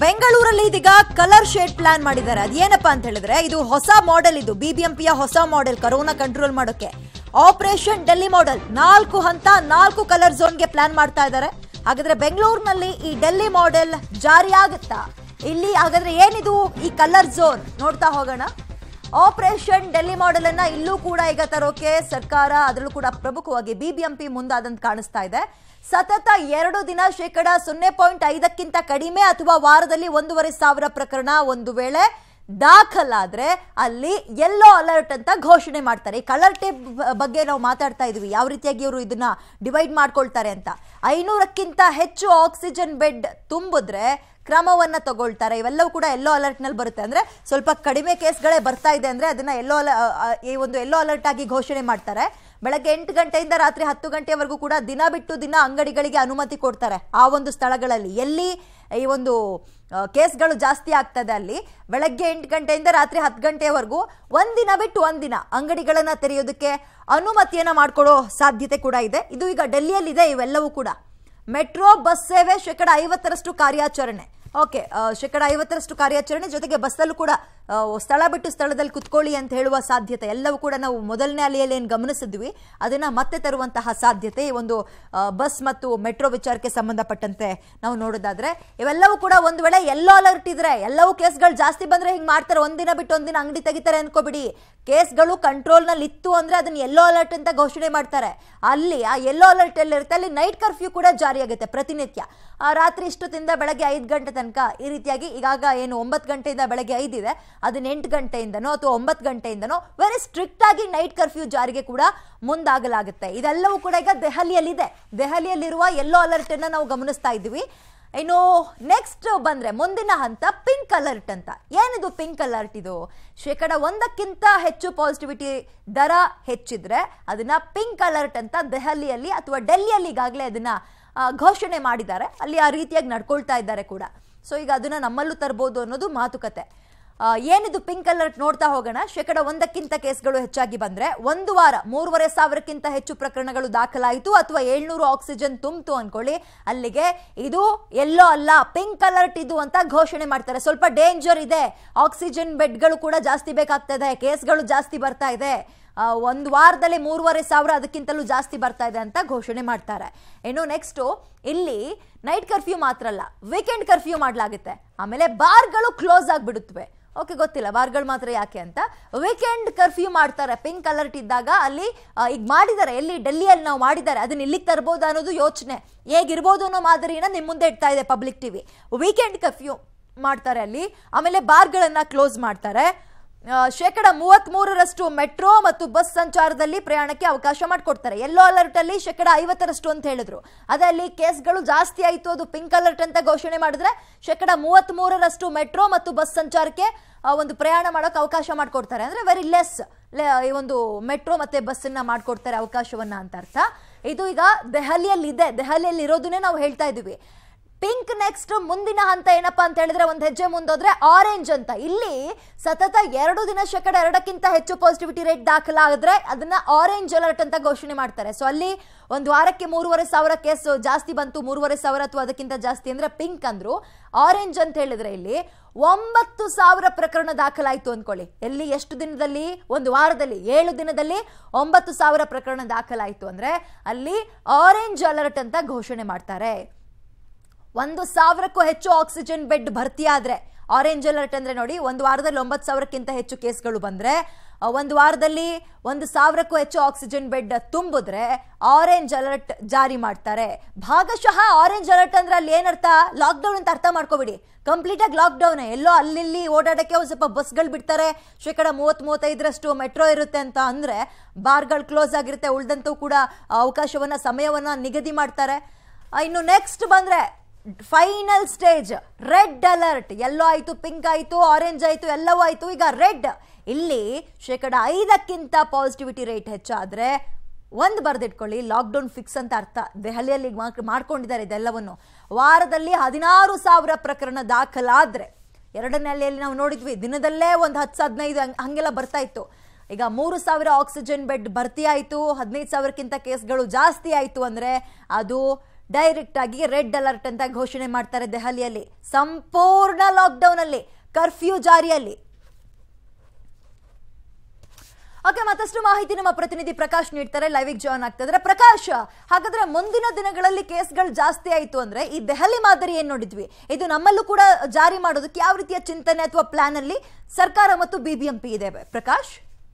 ಬೆಂಗಳೂರಲ್ಲಿ ಇದೀಗ colour shade plan ಮಾಡಿದ್ದಾರೆ ಅದೇನಪ್ಪ ಅಂತ ಹೇಳಿದ್ರೆ ಇದು ಹೊಸ ಮಾಡೆಲ್ ಇದು ಬಿಬಿಎಂಪಿಯ ಹೊಸ ಮಾಡೆಲ್ ಕರೋನಾ ಕಂಟ್ರೋಲ್ ಮಾಡೋಕೆ ಆಪರೇಷನ್ ಡೆಲ್ಲಿ ಮಾಡೆಲ್ ನಾಲ್ಕು ಹಂತ ನಾಲ್ಕು ಕಲರ್ ಝೋನ್ಗೆ ಪ್ಲಾನ್ ಮಾಡ್ತಾ ಇದ್ದಾರೆ ಹಾಗಾದ್ರೆ ಬೆಂಗಳೂರಿನಲ್ಲಿ ಈ ಡೆಲ್ಲಿ ಮಾಡೆಲ್ ಜಾರಿ ಆಗುತ್ತಾ ಇಲ್ಲಿ ಹಾಗಾದ್ರೆ ಏನಿದು ಈ ಕಲರ್ ಝೋನ್ ನೋಡ್ತಾ ಹೋಗೋಣ ಆಪರೇಷನ್ ಡೆಲ್ಲಿ ಮಾಡೆಲ್ ಅನ್ನ ಇಲ್ಲೂ ಕೂಡ ಈಗ ತರೋಕೆ ಸರ್ಕಾರ ಅದರಲ್ಲೂ ಕೂಡ ಪ್ರಮುಖವಾಗಿ ಬಿಬಿಎಂಪಿ ಮುಂದಾದಂತ ಕಾಣಿಸ್ತಾ ಇದೆ ಸತತ ಎರಡು ದಿನ ಶೇಕಡ ಸೊನ್ನೆ ಪಾಯಿಂಟ್ ಐದಕ್ಕಿಂತ ಕಡಿಮೆ ಅಥವಾ ವಾರದಲ್ಲಿ ಒಂದೂವರೆ ಸಾವಿರ ಪ್ರಕರಣ ಒಂದು ವೇಳೆ ದಾಖಲಾದ್ರೆ ಅಲ್ಲಿ ಯೆಲ್ಲೋ ಅಲರ್ಟ್ ಅಂತ ಘೋಷಣೆ ಮಾಡ್ತಾರೆ ಈ ಕಲರ್ ಟೇಪ್ ಬಗ್ಗೆ ನಾವು ಮಾತಾಡ್ತಾ ಇದೀವಿ ಯಾವ ರೀತಿಯಾಗಿ ಇವರು ಇದನ್ನ ಡಿವೈಡ್ ಮಾಡ್ಕೊಳ್ತಾರೆ ಅಂತ ಐನೂರಕ್ಕಿಂತ ಹೆಚ್ಚು ಆಕ್ಸಿಜನ್ ಬೆಡ್ ತುಂಬಿದ್ರೆ ಕ್ರಮವನ್ನ ತಗೊಳ್ತಾರೆ ಇವೆಲ್ಲವೂ ಕೂಡ ಎಲ್ಲೋ ಅಲರ್ಟ್ ನಲ್ಲಿ ಬರುತ್ತೆ ಅಂದ್ರೆ ಸ್ವಲ್ಪ ಕಡಿಮೆ ಕೇಸ್ಗಳೇ ಬರ್ತಾ ಇದೆ ಅಂದ್ರೆ ಅದನ್ನ ಎಲ್ಲೋ ಈ ಒಂದು ಎಲ್ಲೋ ಅಲರ್ಟ್ ಆಗಿ ಘೋಷಣೆ ಮಾಡ್ತಾರೆ ಬೆಳಗ್ಗೆ ಎಂಟು ಗಂಟೆಯಿಂದ ರಾತ್ರಿ ಹತ್ತು ಗಂಟೆವರೆಗೂ ಕೂಡ ದಿನ ಬಿಟ್ಟು ದಿನ ಅಂಗಡಿಗಳಿಗೆ ಅನುಮತಿ ಕೊಡ್ತಾರೆ ಆ ಒಂದು ಸ್ಥಳಗಳಲ್ಲಿ ಎಲ್ಲಿ ಈ ಒಂದು ಆ, ಕೇಸ್ಗಳು ಜಾಸ್ತಿ ಆಗ್ತದೆ ಅಲ್ಲಿ ಬೆಳಗ್ಗೆ ಎಂಟು ಗಂಟೆಯಿಂದ ರಾತ್ರಿ ಹತ್ತು ಗಂಟೆವರೆಗೂ ಒಂದಿನ ಬಿಟ್ಟು ಒಂದಿನ ಅಂಗಡಿಗಳನ್ನ ತೆರೆಯೋದಕ್ಕೆ ಅನುಮತಿಯನ್ನ ಮಾಡ್ಕೊಡೋ ಸಾಧ್ಯತೆ ಕೂಡ ಇದೆ ಇದು ಈಗ ಡೆಲ್ಲಿಯಲ್ಲಿದೆ ಇವೆಲ್ಲವೂ ಕೂಡ ಮೆಟ್ರೋ ಬಸ್ ಸೇವೆ ಶೇಕಡ ಐವತ್ತರಷ್ಟು ಕಾರ್ಯಾಚರಣೆ ಓಕೆ ಶೇಕಡ ಐವತ್ತರಷ್ಟು ಕಾರ್ಯಾಚರಣೆ ಜೊತೆಗೆ ಬಸ್ಸಲ್ಲೂ ಕೂಡ ಆ, ಸ್ಥಳ ಬಿಟ್ಟು ಸ್ಥಳದಲ್ಲಿ ಕುತ್ಕೊಳ್ಳಿ ಅಂತ ಹೇಳುವ ಸಾಧ್ಯತೆ ಎಲ್ಲವೂ ಕೂಡ ನಾವು ಮೊದಲನೇ ಅಲೆಯಲ್ಲಿ ಏನು ಗಮನಿಸಿದ್ವಿ ಅದನ್ನ ಮತ್ತೆ ತರುವಂತಹ ಸಾಧ್ಯತೆ ಈ ಒಂದು ಆ, ಬಸ್ ಮತ್ತು ಮೆಟ್ರೋ ವಿಚಾರಕ್ಕೆ ಸಂಬಂಧಪಟ್ಟಂತೆ ನಾವು ನೋಡೋದಾದ್ರೆ ಇವೆಲ್ಲವೂ ಕೂಡ ಒಂದು ವೇಳೆ ಎಲ್ಲೋ ಅಲರ್ಟ್ ಇದ್ರೆ ಎಲ್ಲವೂ ಕೇಸ್ಗಳು ಜಾಸ್ತಿ ಬಂದ್ರೆ ಹಿಂಗೆ ಮಾಡ್ತಾರೆ ಒಂದಿನ ಬಿಟ್ಟು ಒಂದಿನ ಅಂಗಡಿ ತೆಗಿತಾರೆ ಅನ್ಕೋಬಿಡಿ ಕೇಸ್ಗಳು ಕಂಟ್ರೋಲ್ನಲ್ಲಿ ಇತ್ತು ಅಂದ್ರೆ ಅದನ್ನ ಎಲ್ಲೋ ಅಲರ್ಟ್ ಅಂತ ಘೋಷಣೆ ಮಾಡ್ತಾರೆ ಅಲ್ಲಿ ಆ ಎಲ್ಲೋ ಅಲರ್ಟ್ ಎಲ್ಲಿರುತ್ತೆ ಅಲ್ಲಿ ನೈಟ್ ಕರ್ಫ್ಯೂ ಕೂಡ ಜಾರಿಯಾಗುತ್ತೆ ಪ್ರತಿನಿತ್ಯ ಆ ರಾತ್ರಿ ಇಷ್ಟೊತ್ತಿಂದ ಬೆಳಗ್ಗೆ ಐದು ಗಂಟೆ ತನಕ ಈ ರೀತಿಯಾಗಿ ಈಗಾಗ ಏನು ಒಂಬತ್ತು ಗಂಟೆಯಿಂದ ಬೆಳಗ್ಗೆ ಐದಿದೆ ಅದನ್ನ ಎಂಟು ಗಂಟೆಯಿಂದನೋ ಅಥವಾ ಒಂಬತ್ತು ಗಂಟೆಯಿಂದನೋ ವೆರಿ ಸ್ಟ್ರಿಕ್ಟ್ ಆಗಿ ನೈಟ್ ಕರ್ಫ್ಯೂ ಜಾರಿಗೆ ಕೂಡ ಮುಂದಾಗಲಾಗುತ್ತೆ ಇದೆಲ್ಲವೂ ಕೂಡ ಈಗ ದೆಹಲಿಯಲ್ಲಿದೆ ದೆಹಲಿಯಲ್ಲಿರುವ ಎಲ್ಲೋ ಅಲರ್ಟ್ ಅನ್ನ ನಾವು ಗಮನಿಸ್ತಾ ಇದ್ದೀವಿ ಇನ್ನು ನೆಕ್ಸ್ಟ್ ಬಂದ್ರೆ ಮುಂದಿನ ಹಂತ ಪಿಂಕ್ ಅಲರ್ಟ್ ಅಂತ ಏನಿದು ಪಿಂಕ್ ಅಲರ್ಟ್ ಇದು ಶೇಕಡ ಒಂದಕ್ಕಿಂತ ಹೆಚ್ಚು ಪಾಸಿಟಿವಿಟಿ ದರ ಹೆಚ್ಚಿದ್ರೆ ಅದನ್ನ ಪಿಂಕ್ ಅಲರ್ಟ್ ಅಂತ ದೆಹಲಿಯಲ್ಲಿ ಅಥವಾ ಡೆಲ್ಲಿಯಲ್ಲಿ ಈಗಾಗಲೇ ಅದನ್ನ ಆ, ಘೋಷಣೆ ಮಾಡಿದ್ದಾರೆ ಅಲ್ಲಿ ಆ ರೀತಿಯಾಗಿ ನಡ್ಕೊಳ್ತಾ ಇದ್ದಾರೆ ಕೂಡ ಸೊ ಈಗ ಅದನ್ನ ನಮ್ಮಲ್ಲೂ ತರ್ಬೋದು ಅನ್ನೋದು ಮಾತುಕತೆ ಆ, ಏನಿದು ಪಿಂಕ್ ಅಲರ್ಟ್ ನೋಡ್ತಾ ಹೋಗೋಣ ಶೇಕಡ ಒಂದಕ್ಕಿಂತ ಕೇಸ್ಗಳು ಹೆಚ್ಚಾಗಿ ಬಂದ್ರೆ ಒಂದು ವಾರ ಮೂರುವರೆ ಸಾವಿರಕ್ಕಿಂತ ಹೆಚ್ಚು ಪ್ರಕರಣಗಳು ದಾಖಲಾಯಿತು ಅಥವಾ ಏಳ್ನೂರು ಆಕ್ಸಿಜನ್ ತುಂಬಿತು ಅನ್ಕೊಳ್ಳಿ ಅಲ್ಲಿಗೆ ಇದು ಎಲ್ಲೋ ಅಲ್ಲ ಪಿಂಕ್ ಅಲರ್ಟ್ ಇದು ಅಂತ ಘೋಷಣೆ ಮಾಡ್ತಾರೆ ಸ್ವಲ್ಪ ಡೇಂಜರ್ ಇದೆ ಆಕ್ಸಿಜನ್ ಬೆಡ್ಗಳು ಕೂಡ ಜಾಸ್ತಿ ಬೇಕಾಗ್ತದೆ ಕೇಸ್ಗಳು ಜಾಸ್ತಿ ಬರ್ತಾ ಇದೆ ಆ, ಒಂದು ವಾರದಲ್ಲಿ ಮೂರುವರೆ ಸಾವಿರ ಅದಕ್ಕಿಂತಲೂ ಜಾಸ್ತಿ ಬರ್ತಾ ಇದೆ ಅಂತ ಘೋಷಣೆ ಮಾಡ್ತಾರೆ ಇನ್ನು ನೆಕ್ಸ್ಟು ಇಲ್ಲಿ ನೈಟ್ ಕರ್ಫ್ಯೂ ಮಾತ್ರ ಅಲ್ಲ ವೀಕೆಂಡ್ ಕರ್ಫ್ಯೂ ಮಾಡಲಾಗುತ್ತೆ ಆಮೇಲೆ ಬಾರ್ಗಳು ಕ್ಲೋಸ್ ಆಗಿಬಿಡುತ್ತವೆ ಓಕೆ ಗೊತ್ತಿಲ್ಲ ಬಾರ್ಗಳು ಮಾತ್ರ ಯಾಕೆ ಅಂತ ವೀಕೆಂಡ್ ಕರ್ಫ್ಯೂ ಮಾಡ್ತಾರೆ ಪಿಂಕ್ ಅಲರ್ಟ್ ಇದ್ದಾಗ ಅಲ್ಲಿ ಆ, ಈಗ ಮಾಡಿದ್ದಾರೆ ಎಲ್ಲಿ ಡೆಲ್ಲಿಯಲ್ಲಿ ನಾವು ಮಾಡಿದ್ದಾರೆ ಅದನ್ನ ಇಲ್ಲಿಗೆ ತರ್ಬೋದು ಅನ್ನೋದು ಯೋಚನೆ ಹೇಗಿರ್ಬೋದು ಅನ್ನೋ ಮಾದರಿನ ನಿಮ್ಮ ಮುಂದೆ ಇಡ್ತಾ ಇದೆ ಪಬ್ಲಿಕ್ ಟಿವಿ ವೀಕೆಂಡ್ ಕರ್ಫ್ಯೂ ಮಾಡ್ತಾರೆ ಅಲ್ಲಿ ಆಮೇಲೆ ಬಾರ್ಗಳನ್ನ ಕ್ಲೋಸ್ ಮಾಡ್ತಾರೆ ಆ, ಶೇಕಡ ಮೂವತ್ತ್ ಮೂರರಷ್ಟು ಮೆಟ್ರೋ ಮತ್ತು ಬಸ್ ಸಂಚಾರದಲ್ಲಿ ಪ್ರಯಾಣಕ್ಕೆ ಅವಕಾಶ ಮಾಡಿಕೊಡ್ತಾರೆ ಎಲ್ಲೋ ಅಲರ್ಟ್ ಅಲ್ಲಿ ಶೇಕಡ ಐವತ್ತರಷ್ಟು ಅಂತ ಹೇಳಿದ್ರು ಅದೇ ಅಲ್ಲಿ ಕೇಸ್ಗಳು ಜಾಸ್ತಿ ಆಯಿತು ಅದು ಪಿಂಕ್ ಅಲರ್ಟ್ ಅಂತ ಘೋಷಣೆ ಮಾಡಿದ್ರೆ ಶೇಕಡ ಮೂವತ್ತ್ ಮೂರರಷ್ಟು ಮೆಟ್ರೋ ಮತ್ತು ಬಸ್ ಸಂಚಾರಕ್ಕೆ ಆ, ಒಂದು ಪ್ರಯಾಣ ಮಾಡೋಕೆ ಅವಕಾಶ ಮಾಡಿಕೊಡ್ತಾರೆ ಅಂದ್ರೆ ವೆರಿ ಲೆಸ್ ಈ ಒಂದು ಮೆಟ್ರೋ ಮತ್ತೆ ಬಸ್ಸನ್ನ ಮಾಡಿಕೊಡ್ತಾರೆ ಅವಕಾಶವನ್ನ ಅಂತ ಅರ್ಥ ಇದು ಈಗ ದೆಹಲಿಯಲ್ಲಿ ಇದೆ ದೆಹಲಿಯಲ್ಲಿ ಇರೋದನ್ನೇ ನಾವು ಹೇಳ್ತಾ ಇದ್ದೀವಿ ಪಿಂಕ್ ನೆಕ್ಸ್ಟ್ ಮುಂದಿನ ಹಂತ ಏನಪ್ಪಾ ಅಂತ ಹೇಳಿದ್ರೆ ಒಂದು ಹೆಜ್ಜೆ ಮುಂದೋದ್ರೆ ಆರೆಂಜ್ ಅಂತ ಇಲ್ಲಿ ಸತತ ಎರಡು ದಿನ ಶೇಕಡ ಎರಡಕ್ಕಿಂತ ಹೆಚ್ಚು ಪಾಸಿಟಿವಿಟಿ ರೇಟ್ ದಾಖಲಾದ್ರೆ ಅದನ್ನ ಆರೆಂಜ್ ಅಲರ್ಟ್ ಅಂತ ಘೋಷಣೆ ಮಾಡ್ತಾರೆ ಸೊ ಅಲ್ಲಿ ಒಂದು ವಾರಕ್ಕೆ ಮೂರುವರೆ ಸಾವಿರ ಕೇಸ್ ಜಾಸ್ತಿ ಬಂತು ಮೂರುವರೆ ಸಾವಿರ ಅಥವಾ ಅದಕ್ಕಿಂತ ಜಾಸ್ತಿ ಅಂದ್ರೆ ಪಿಂಕ್ ಅಂದ್ರು ಆರೆಂಜ್ ಅಂತ ಹೇಳಿದ್ರೆ ಇಲ್ಲಿ ಒಂಬತ್ತು ಸಾವಿರ ಪ್ರಕರಣ ದಾಖಲಾಯಿತು ಅನ್ಕೊಳ್ಳಿ ಎಲ್ಲಿ ಎಷ್ಟು ದಿನದಲ್ಲಿ ಒಂದು ವಾರದಲ್ಲಿ ಏಳು ದಿನದಲ್ಲಿ ಒಂಬತ್ತು ಸಾವಿರ ಪ್ರಕರಣ ದಾಖಲಾಯಿತು ಅಂದ್ರೆ ಅಲ್ಲಿ ಆರೆಂಜ್ ಅಲರ್ಟ್ ಅಂತ ಘೋಷಣೆ ಮಾಡ್ತಾರೆ ಒಂದು ಸಾವಿರಕ್ಕೂ ಹೆಚ್ಚು ಆಕ್ಸಿಜನ್ ಬೆಡ್ ಭರ್ತಿ ಆದ್ರೆ ಆರೆಂಜ್ ಅಲರ್ಟ್ ಅಂದ್ರೆ ನೋಡಿ ಒಂದು ವಾರದಲ್ಲಿ ಒಂಬತ್ತು ಸಾವಿರಕ್ಕಿಂತ ಹೆಚ್ಚು ಕೇಸ್ಗಳು ಬಂದ್ರೆ ಆ, ಒಂದು ವಾರದಲ್ಲಿ ಒಂದು ಸಾವಿರಕ್ಕೂ ಹೆಚ್ಚು ಆಕ್ಸಿಜನ್ ಬೆಡ್ ತುಂಬಿದ್ರೆ ಆರೆಂಜ್ ಅಲರ್ಟ್ ಜಾರಿ ಮಾಡ್ತಾರೆ ಭಾಗಶಃ ಆರೆಂಜ್ ಅಲರ್ಟ್ ಅಂದ್ರೆ ಅಲ್ಲಿ ಏನರ್ಥ ಲಾಕ್ಡೌನ್ ಅಂತ ಅರ್ಥ ಮಾಡ್ಕೋಬಿಡಿ ಕಂಪ್ಲೀಟ್ ಆಗಿ ಲಾಕ್ಡೌನ್ ಎಲ್ಲೋ ಅಲ್ಲಿ ಓಡಾಡಕ್ಕೆ ಒಂದು ಸ್ವಲ್ಪ ಬಸ್ಗಳು ಬಿಡ್ತಾರೆ ಶೇಕಡ ಮೂವತ್ತ್ ಮೂವತ್ತೈದರಷ್ಟು ಮೆಟ್ರೋ ಇರುತ್ತೆ ಅಂತ ಅಂದ್ರೆ ಬಾರ್ಗಳು ಕ್ಲೋಸ್ ಆಗಿರುತ್ತೆ ಉಳ್ದಂತೂ ಕೂಡ ಅವಕಾಶವನ್ನ ಸಮಯವನ್ನ ನಿಗದಿ ಮಾಡ್ತಾರೆ ಆ, ಇನ್ನು ನೆಕ್ಸ್ಟ್ ಬಂದ್ರೆ final stage red alert yellow ಆಯ್ತು ಪಿಂಕ್ ಆಯ್ತು ಆರೆಂಜ್ ಆಯ್ತು ಎಲ್ಲವೂ ಆಯ್ತು ಈಗ ರೆಡ್ ಇಲ್ಲಿ ಶೇಕಡ ಐದಕ್ಕಿಂತ ಪಾಸಿಟಿವಿಟಿ ರೇಟ್ ಹೆಚ್ಚಾದ್ರೆ ಒಂದು ಬರೆದಿಟ್ಕೊಳ್ಳಿ ಲಾಕ್ಡೌನ್ ಫಿಕ್ಸ್ ಅಂತ ಅರ್ಥ ದೆಹಲಿಯಲ್ಲಿ ಮಾಡ್- ಮಾಡ್ಕೊಂಡಿದ್ದಾರೆ ಇದೆಲ್ಲವನ್ನು ವಾರದಲ್ಲಿ ಹದಿನಾರು ಸಾವಿರ ಪ್ರಕರಣ ದಾಖಲಾದ್ರೆ ಎರಡನೇ ಅಲೆಯಲ್ಲಿ ನಾವು ನೋಡಿದ್ವಿ ದಿನದಲ್ಲೇ ಒಂದು ಹತ್ತು ಹದಿನೈದು ಹಂಗ್- ಹಂಗೆಲ್ಲ ಬರ್ತಾ ಇತ್ತು ಈಗ ಮೂರು ಸಾವಿರ ಆಕ್ಸಿಜನ್ ಬೆಡ್ ಭರ್ತಿ ಆಯಿತು ಹದಿನೈದು ಸಾವಿರಕ್ಕಿಂತ ಕೇಸ್ಗಳು ಜಾಸ್ತಿ ಆಯಿತು ಅಂದರೆ ಅದು ಡೈರೆಕ್ಟ್ ಆಗಿ ರೆಡ್ ಅಲರ್ಟ್ ಅಂತ ಘೋಷಣೆ ಮಾಡ್ತಾರೆ ದೆಹಲಿಯಲ್ಲಿ ಸಂಪೂರ್ಣ ಲಾಕ್ಡೌನ್ ಅಲ್ಲಿ ಕರ್ಫ್ಯೂ ಜಾರಿಯಲ್ಲಿ ಓಕೆ ಮತ್ತಷ್ಟು ಮಾಹಿತಿ ನಮ್ಮ ಪ್ರತಿನಿಧಿ ಪ್ರಕಾಶ್ ನೀಡ್ತಾರೆ ಲೈವಿಗೆ ಜಾಯ್ನ್ ಆಗ್ತಾ ಇದ್ದಾರೆ ಪ್ರಕಾಶ್ ಹಾಗಾದ್ರೆ ಮುಂದಿನ ದಿನಗಳಲ್ಲಿ ಕೇಸ್ಗಳು ಜಾಸ್ತಿ ಆಯ್ತು ಅಂದ್ರೆ ಈ ದೆಹಲಿ ಮಾದರಿ ಏನ್ ನೋಡಿದ್ವಿ ಇದು ನಮ್ಮಲ್ಲೂ ಕೂಡ ಜಾರಿ ಮಾಡೋದಕ್ಕೆ ಯಾವ ರೀತಿಯ ಚಿಂತನೆ ಅಥವಾ ಪ್ಲಾನ್ ಅಲ್ಲಿ ಸರ್ಕಾರ ಮತ್ತು ಬಿಬಿಎಂಪಿ ಇದೆ ಪ್ರಕಾಶ್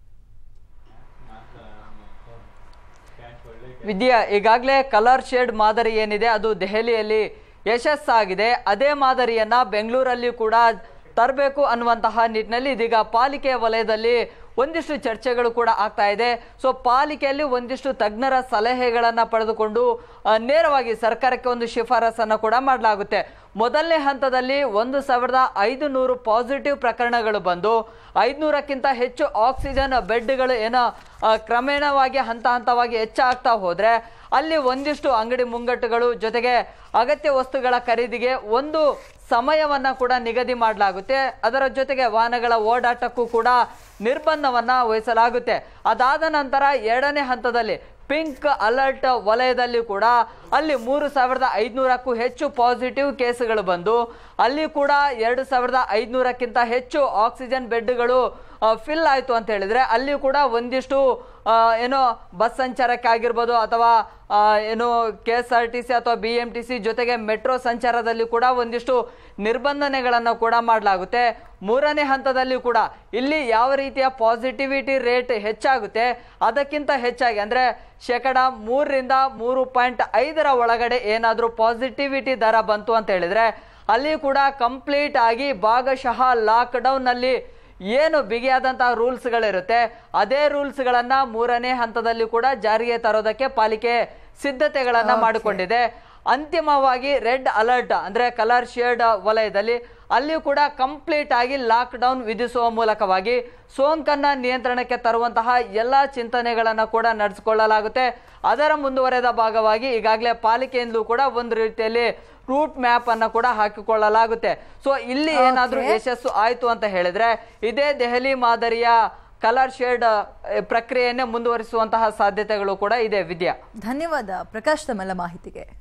ವಿದ್ಯಾ ಈಗಾಗಲೇ ಕಲರ್ ಶೇಡ್ ಮಾದರಿ ಏನಿದೆ ಅದು ದೆಹಲಿಯಲ್ಲಿ ಯಶಸ್ಸಾಗಿದೆ ಅದೇ ಮಾದರಿಯನ್ನ ಬೆಂಗಳೂರಲ್ಲಿ ಕೂಡ ತರಬೇಕು ಅನ್ನುವಂತಹ ನಿಟ್ಟಿನಲ್ಲಿ ಇದೀಗ ಪಾಲಿಕೆ ವಲಯದಲ್ಲಿ ಒಂದಿಷ್ಟು ಚರ್ಚೆಗಳು ಕೂಡ ಆಗ್ತಾ ಇದೆ ಸೊ ಪಾಲಿಕೆಯಲ್ಲಿ ಒಂದಿಷ್ಟು ತಜ್ಞರ ಸಲಹೆಗಳನ್ನ ಪಡೆದುಕೊಂಡು ಆ, ನೇರವಾಗಿ ಸರ್ಕಾರಕ್ಕೆ ಒಂದು ಶಿಫಾರಸನ್ನು ಕೂಡ ಮಾಡಲಾಗುತ್ತೆ ಮೊದಲನೇ ಹಂತದಲ್ಲಿ ಒಂದು ಸಾವಿರದ ಐದು ನೂರು ಪಾಸಿಟಿವ್ ಪ್ರಕರಣಗಳು ಬಂದು ಐದುನೂರಕ್ಕಿಂತ ಹೆಚ್ಚು ಆಕ್ಸಿಜನ್ ಬೆಡ್ಗಳು ಏನೋ ಆ, ಕ್ರಮೇಣವಾಗಿ ಹಂತ ಹಂತವಾಗಿ ಹೆಚ್ಚಾಗ್ತಾ ಹೋದ್ರೆ ಅಲ್ಲಿ ಒಂದಿಷ್ಟು ಅಂಗಡಿ ಮುಂಗಟ್ಟುಗಳು ಜೊತೆಗೆ ಅಗತ್ಯ ವಸ್ತುಗಳ ಖರೀದಿಗೆ ಒಂದು ಸಮಯವನ್ನ ಕೂಡ ನಿಗದಿ ಮಾಡಲಾಗುತ್ತೆ ಅದರ ಜೊತೆಗೆ ವಾಹನಗಳ ಓಡಾಟಕ್ಕೂ ಕೂಡ ನಿರ್ಬಂಧವನ್ನ ವಹಿಸಲಾಗುತ್ತೆ ಅದಾದ ನಂತರ ಎರಡನೇ ಹಂತದಲ್ಲಿ ಪಿಂಕ್ ಅಲರ್ಟ್ ವಲಯದಲ್ಲಿ ಕೂಡ ಅಲ್ಲಿ ಮೂರು ಸಾವಿರದ ಐದುನೂರಕ್ಕೂ ಹೆಚ್ಚು ಪಾಸಿಟಿವ್ ಕೇಸ್ಗಳು ಬಂದು ಅಲ್ಲಿ ಕೂಡ ಎರಡು ಸಾವಿರದ ಐದುನೂರಕ್ಕಿಂತ ಹೆಚ್ಚು ಆಕ್ಸಿಜನ್ ಬೆಡ್ಗಳು ಫಿಲ್ ಆಯಿತು ಅಂತ ಹೇಳಿದ್ರೆ ಅಲ್ಲಿ ಕೂಡ ಒಂದಿಷ್ಟು ಆ, ಏನೋ ಬಸ್ ಸಂಚಾರಕ್ಕೆ ಆಗಿರ್ಬೋದು ಅಥವಾ ಆ, ಏನು K S R T C ಅಥವಾ ಬಿ ಎಂ ಟಿ ಸಿ ಜೊತೆಗೆ ಮೆಟ್ರೋ ಸಂಚಾರದಲ್ಲಿ ಕೂಡ ಒಂದಿಷ್ಟು ನಿರ್ಬಂಧನೆಗಳನ್ನು ಕೂಡ ಮಾಡಲಾಗುತ್ತೆ ಮೂರನೇ ಹಂತದಲ್ಲಿ ಕೂಡ ಇಲ್ಲಿ ಯಾವ ರೀತಿಯ ಪಾಸಿಟಿವಿಟಿ ರೇಟ್ ಹೆಚ್ಚಾಗುತ್ತೆ ಅದಕ್ಕಿಂತ ಹೆಚ್ಚಾಗಿ ಅಂದರೆ ಶೇಕಡ ಮೂರರಿಂದ ಮೂರು ಪಾಯಿಂಟ್ ಐದರ ಒಳಗಡೆ ಏನಾದರೂ ಪಾಸಿಟಿವಿಟಿ ದರ ಬಂತು ಅಂತ ಹೇಳಿದ್ರೆ ಅಲ್ಲಿ ಕೂಡ ಕಂಪ್ಲೀಟ್ ಆಗಿ ಭಾಗಶಃ ಲಾಕ್ಡೌನ್ನಲ್ಲಿ ಏನು ಬಿಗಿಯಾದಂತಹ ರೂಲ್ಸ್ಗಳಿರುತ್ತೆ ಅದೇ ರೂಲ್ಸ್ಗಳನ್ನ ಮೂರನೇ ಹಂತದಲ್ಲಿ ಕೂಡ ಜಾರಿಗೆ ತರೋದಕ್ಕೆ ಪಾಲಿಕೆ ಸಿದ್ಧತೆಗಳನ್ನ ಮಾಡಿಕೊಂಡಿದೆ ಅಂತಿಮವಾಗಿ ರೆಡ್ ಅಲರ್ಟ್ ಅಂದ್ರೆ ಕಲರ್ ಶೇಡ್ ವಲಯದಲ್ಲಿ ಅಲ್ಲಿ ಕೂಡ ಕಂಪ್ಲೀಟ್ ಆಗಿ ಲಾಕ್ ಡೌನ್ ವಿಧಿಸುವ ಮೂಲಕವಾಗಿ ಸೋಂಕನ್ನ ನಿಯಂತ್ರಣಕ್ಕೆ ತರುವಂತಹ ಎಲ್ಲ ಚಿಂತನೆಗಳನ್ನ ಕೂಡ ನಡೆಸಿಕೊಳ್ಳಲಾಗುತ್ತೆ ಅದರ ಮುಂದುವರೆದ ಭಾಗವಾಗಿ ಈಗಾಗಲೇ ಪಾಲಿಕೆಯಿಂದಲೂ ಕೂಡ ಒಂದು ರೀತಿಯಲ್ಲಿ ರೂಟ್ ಮ್ಯಾಪ್ ಅನ್ನ ಕೂಡ ಹಾಕಿಕೊಳ್ಳಲಾಗುತ್ತೆ ಸೊ ಇಲ್ಲಿ ಏನಾದ್ರೂ ಯಶಸ್ಸು ಆಯ್ತು ಅಂತ ಹೇಳಿದ್ರೆ ಇದೇ ದೆಹಲಿ ಮಾದರಿಯ ಕಲರ್ ಶೇಡ್ ಪ್ರಕ್ರಿಯೆಯನ್ನೇ ಮುಂದುವರಿಸುವಂತಹ ಸಾಧ್ಯತೆಗಳು ಕೂಡ ಇದೆ ವಿದ್ಯಾ ಧನ್ಯವಾದ ಪ್ರಕಾಶ್ ತಮ್ಮೆಲ್ಲ ಮಾಹಿತಿಗೆ